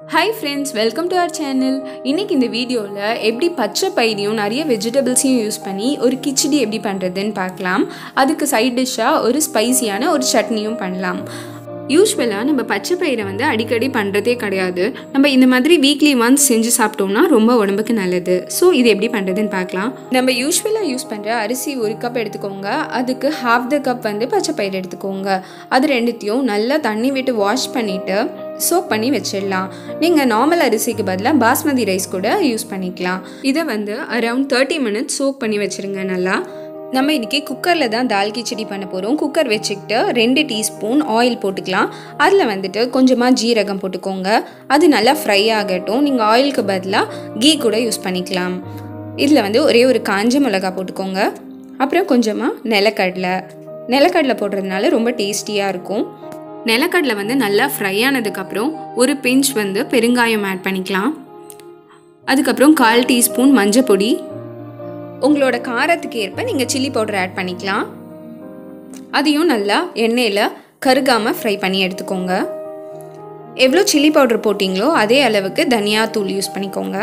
hi friends welcome to our channel இன்னைக்கு இந்த வீடியோவில் எப்படி பச்சை பயிரையும் நிறைய வெஜிடபிள்ஸையும் யூஸ் பண்ணி ஒரு கிச்சடி எப்படி பண்ணுறதுன்னு பார்க்கலாம் அதுக்கு சைட் டிஷ்ஷாக ஒரு ஸ்பைசியான ஒரு சட்னியும் பண்ணலாம் யூஸ்வலாக நம்ம பச்சை பயிரை வந்து அடிக்கடி பண்ணுறதே கிடையாது நம்ம இந்த மாதிரி வீக்லி ஒன்ஸ் செஞ்சு சாப்பிட்டோம்னா ரொம்ப உடம்புக்கு நல்லது ஸோ இது எப்படி பண்ணுறதுன்னு பார்க்கலாம் நம்ம யூஸ்வலாக யூஸ் பண்ணுற அரிசி ஒரு கப் எடுத்துக்கோங்க அதுக்கு ஹாஃப் த கப் வந்து பச்சை பயிர் எடுத்துக்கோங்க அது ரெண்டுத்தையும் நல்லா தண்ணி விட்டு வாஷ் பண்ணிவிட்டு சோப் பண்ணி வச்சிடலாம் நீங்கள் நார்மல் அரிசிக்கு பதிலாக பாஸ்மதி ரைஸ் கூட யூஸ் பண்ணிக்கலாம் இதை வந்து அரவுண்ட் தேர்ட்டி மினிட்ஸ் சோப் பண்ணி வச்சுருங்க நல்லா நம்ம இன்றைக்கி குக்கரில் தான் தால் கிச்சடி பண்ண போகிறோம் குக்கர் வச்சுக்கிட்டு ரெண்டு டீஸ்பூன் ஆயில் போட்டுக்கலாம் அதில் வந்துட்டு கொஞ்சமாக ஜீரகம் போட்டுக்கோங்க அது நல்லா ஃப்ரை ஆகட்டும் நீங்கள் ஆயிலுக்கு பதிலாக கீ கூட யூஸ் பண்ணிக்கலாம் இதில் வந்து ஒரே ஒரு காஞ்ச மிளகா போட்டுக்கோங்க அப்புறம் கொஞ்சமாக நிலக்கடலை நிலக்கடலை போடுறதுனால ரொம்ப டேஸ்டியாக இருக்கும் நிலக்கடலை வந்து நல்லா ஃப்ரை ஆனதுக்கப்புறம் ஒரு பிஞ்ச் வந்து பெருங்காயம் ஆட் பண்ணிக்கலாம் அதுக்கப்புறம் கால் டீஸ்பூன் மஞ்சள் பொடி உங்களோட காரத்துக்கு ஏற்ப நீங்கள் சில்லி பவுடர் ஆட் பண்ணிக்கலாம் அதையும் நல்லா எண்ணெயில் கருகாமல் ஃப்ரை பண்ணி எடுத்துக்கோங்க எவ்வளோ சில்லி பவுடர் போட்டிங்களோ அதே அளவுக்கு தனியாத்தூள் யூஸ் பண்ணிக்கோங்க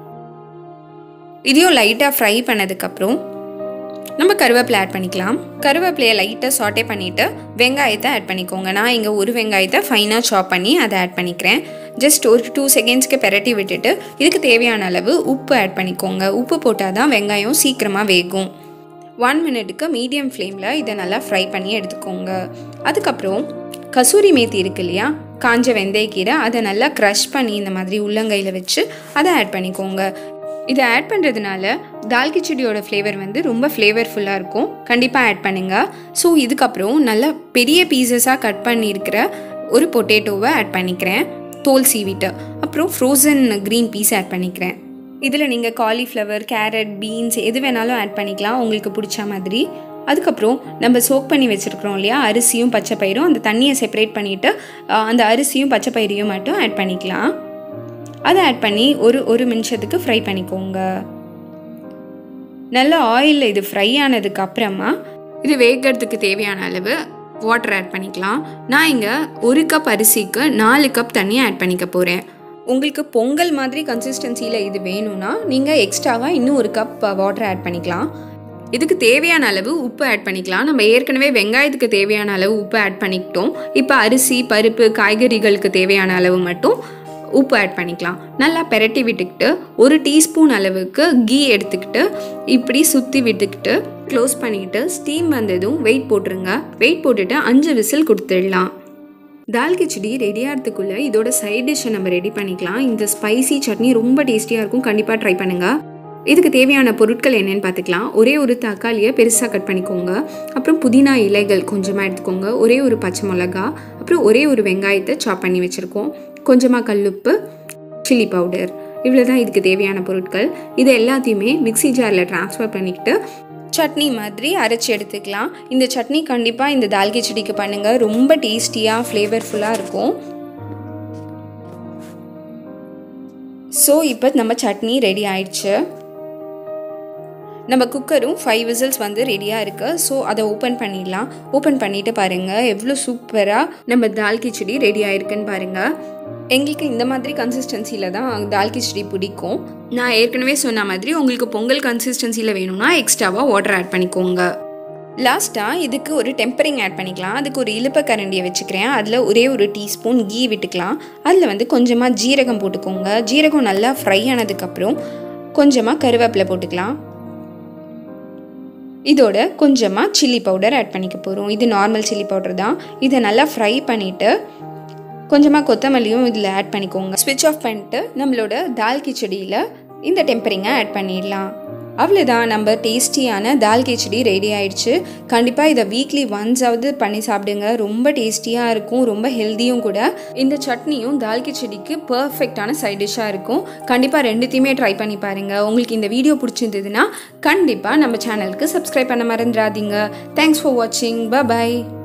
இதையும் லைட்டாக ஃப்ரை பண்ணதுக்கப்புறம் நம்ம கருவேப்பிலை ஆட் பண்ணிக்கலாம் கருவேப்பிலையை லைட்டாக சாட்டே பண்ணிவிட்டு வெங்காயத்தை ஆட் பண்ணிக்கோங்க நான் இங்கே ஒரு வெங்காயத்தை ஃபைனாக சாப் பண்ணி அதை ஆட் பண்ணிக்கிறேன் ஜஸ்ட் ஒரு டூ செகண்ட்ஸ்க்கு பெரட்டி விட்டுட்டு இதுக்கு தேவையான அளவு உப்பு ஆட் பண்ணிக்கோங்க உப்பு போட்டால் தான் வெங்காயம் சீக்கிரமாக வேகும் ஒன் மினிட்டுக்கு மீடியம் ஃப்ளேமில் இதை நல்லா ஃப்ரை பண்ணி எடுத்துக்கோங்க அதுக்கப்புறம் கசூரி மேத்தி இருக்கு இல்லையா காஞ்ச வெந்தயக்கீரை அதை நல்லா க்ரஷ் பண்ணி இந்த மாதிரி உள்ளங்கையில் வச்சு அதை ஆட் பண்ணிக்கோங்க இதை ஆட் பண்ணுறதுனால தால் கிச்சடியோட ஃப்ளேவர் வந்து ரொம்ப ஃப்ளேவர்ஃபுல்லாக இருக்கும் கண்டிப்பாக ஆட் பண்ணுங்கள் ஸோ இதுக்கப்புறம் நல்லா பெரிய பீசஸாக கட் பண்ணியிருக்கிற ஒரு பொட்டேட்டோவை ஆட் பண்ணிக்கிறேன் தோல் சீவிட்டு அப்புறம் ஃப்ரோசன் க்ரீன் பீஸ் ஆட் பண்ணிக்கிறேன் இதில் நீங்கள் காலிஃப்ளவர் கேரட் பீன்ஸ் எது வேணாலும் ஆட் பண்ணிக்கலாம் உங்களுக்கு பிடிச்ச மாதிரி அதுக்கப்புறம் நம்ம சோக் பண்ணி வச்சுருக்கிறோம் இல்லையா அரிசியும் பச்சை பயிரும் அந்த தண்ணியை செப்பரேட் பண்ணிவிட்டு அந்த அரிசியும் பச்சை பயிரையும் மட்டும் ஆட் பண்ணிக்கலாம் அதை ஆட் பண்ணி ஒரு ஒரு நிமிஷத்துக்கு ஃப்ரை பண்ணிக்கோங்க நல்லா ஆயிலில் இது ஃப்ரை ஆனதுக்கு அப்புறமா இது வேகிறதுக்கு தேவையான அளவு வாட்டர் ஆட் பண்ணிக்கலாம் நான் இங்கே ஒரு கப் அரிசிக்கு நாலு கப் தண்ணி ஆட் பண்ணிக்க போகிறேன் உங்களுக்கு பொங்கல் மாதிரி கன்சிஸ்டன்சியில் இது வேணும்னா நீங்கள் எக்ஸ்ட்ராவாக இன்னும் ஒரு கப் வாட்டர் ஆட் பண்ணிக்கலாம் இதுக்கு தேவையான அளவு உப்பு ஆட் பண்ணிக்கலாம் நம்ம ஏற்கனவே வெங்காயத்துக்கு தேவையான அளவு உப்பு ஆட் பண்ணிக்கிட்டோம் இப்போ அரிசி பருப்பு காய்கறிகளுக்கு தேவையான அளவு மட்டும் உப்பு ஆட் பண்ணிக்கலாம் நல்லா பெரட்டி விட்டுக்கிட்டு ஒரு டீஸ்பூன் அளவுக்கு கீ எடுத்துக்கிட்டு இப்படி சுற்றி விட்டுக்கிட்டு க்ளோஸ் பண்ணிக்கிட்டு ஸ்டீம் வந்ததும் வெயிட் போட்டுருங்க வெயிட் போட்டுட்டு அஞ்சு விசில் கொடுத்துடலாம் தால் கிச்சடி ரெடி ஆகிறதுக்குள்ளே இதோட சைட் டிஷ்ஷை நம்ம ரெடி பண்ணிக்கலாம் இந்த ஸ்பைசி சட்னி ரொம்ப டேஸ்டியாக இருக்கும் கண்டிப்பாக ட்ரை பண்ணுங்கள் இதுக்கு தேவையான பொருட்கள் என்னென்னு பார்த்துக்கலாம் ஒரே ஒரு தக்காளியை பெருசாக கட் பண்ணிக்கோங்க அப்புறம் புதினா இலைகள் கொஞ்சமாக எடுத்துக்கோங்க ஒரே ஒரு பச்சை மிளகா அப்புறம் ஒரே ஒரு வெங்காயத்தை சாப் பண்ணி வச்சுருக்கோம் கொஞ்சமாக கல்லுப்பு சில்லி பவுடர் இவ்வளோ தான் இதுக்கு தேவையான பொருட்கள் இது எல்லாத்தையுமே மிக்சி ஜாரில் ட்ரான்ஸ்ஃபர் பண்ணிக்கிட்டு சட்னி மாதிரி அரைச்சி எடுத்துக்கலாம் இந்த சட்னி கண்டிப்பாக இந்த தால் கிச்சடிக்கு பண்ணுங்கள் ரொம்ப டேஸ்டியாக ஃப்ளேவர்ஃபுல்லாக இருக்கும் ஸோ இப்போ நம்ம சட்னி ரெடி ஆயிடுச்சு நம்ம குக்கரும் ஃபைவ் விசில்ஸ் வந்து ரெடியாக இருக்குது ஸோ அதை ஓப்பன் பண்ணிடலாம் ஓப்பன் பண்ணிவிட்டு பாருங்கள் எவ்வளோ சூப்பராக நம்ம தால் கிச்சடி ரெடி ஆயிருக்குன்னு பாருங்கள் எங்களுக்கு இந்த மாதிரி கன்சிஸ்டன்சியில் தான் தால் கிச்சடி பிடிக்கும் நான் ஏற்கனவே சொன்ன மாதிரி உங்களுக்கு பொங்கல் கன்சிஸ்டன்சியில் வேணும்னா எக்ஸ்ட்ராவாக வாட்டர் ஆட் பண்ணிக்கோங்க லாஸ்ட்டாக இதுக்கு ஒரு டெம்பரிங் ஆட் பண்ணிக்கலாம் அதுக்கு ஒரு இழுப்ப கரண்டியை வச்சுக்கிறேன் அதில் ஒரே ஒரு டீஸ்பூன் கீ விட்டுக்கலாம் அதில் வந்து கொஞ்சமாக ஜீரகம் போட்டுக்கோங்க ஜீரகம் நல்லா ஃப்ரை ஆனதுக்கப்புறம் கொஞ்சமாக கருவேப்பிலை போட்டுக்கலாம் இதோட கொஞ்சமாக சில்லி பவுடர் ஆட் பண்ணிக்க போகிறோம் இது நார்மல் சில்லி பவுடர் தான் இதை நல்லா ஃப்ரை பண்ணிவிட்டு கொஞ்சமாக கொத்தமல்லியும் இதில் ஆட் பண்ணிக்கோங்க ஸ்விட்ச் ஆஃப் பண்ணிட்டு நம்மளோட தால் கிச்சடியில் இந்த டெம்பரிங்கை ஆட் பண்ணிடலாம் அவ்வளோதான் நம்ம டேஸ்டியான தால் கிச்சடி ரெடி ஆயிடுச்சு கண்டிப்பாக இதை வீக்லி ஒன்ஸாவது பண்ணி சாப்பிடுங்க ரொம்ப டேஸ்டியாக இருக்கும் ரொம்ப ஹெல்த்தியும் கூட இந்த சட்னியும் தால் கிச்சடிக்கு பர்ஃபெக்டான சைட் டிஷ்ஷாக இருக்கும் கண்டிப்பாக ரெண்டுத்தையுமே ட்ரை பண்ணி பாருங்கள் உங்களுக்கு இந்த வீடியோ பிடிச்சிருந்ததுன்னா கண்டிப்பாக நம்ம சேனலுக்கு சப்ஸ்கிரைப் பண்ண மறந்துடாதீங்க தேங்க்ஸ் ஃபார் வாட்சிங் ப பாய்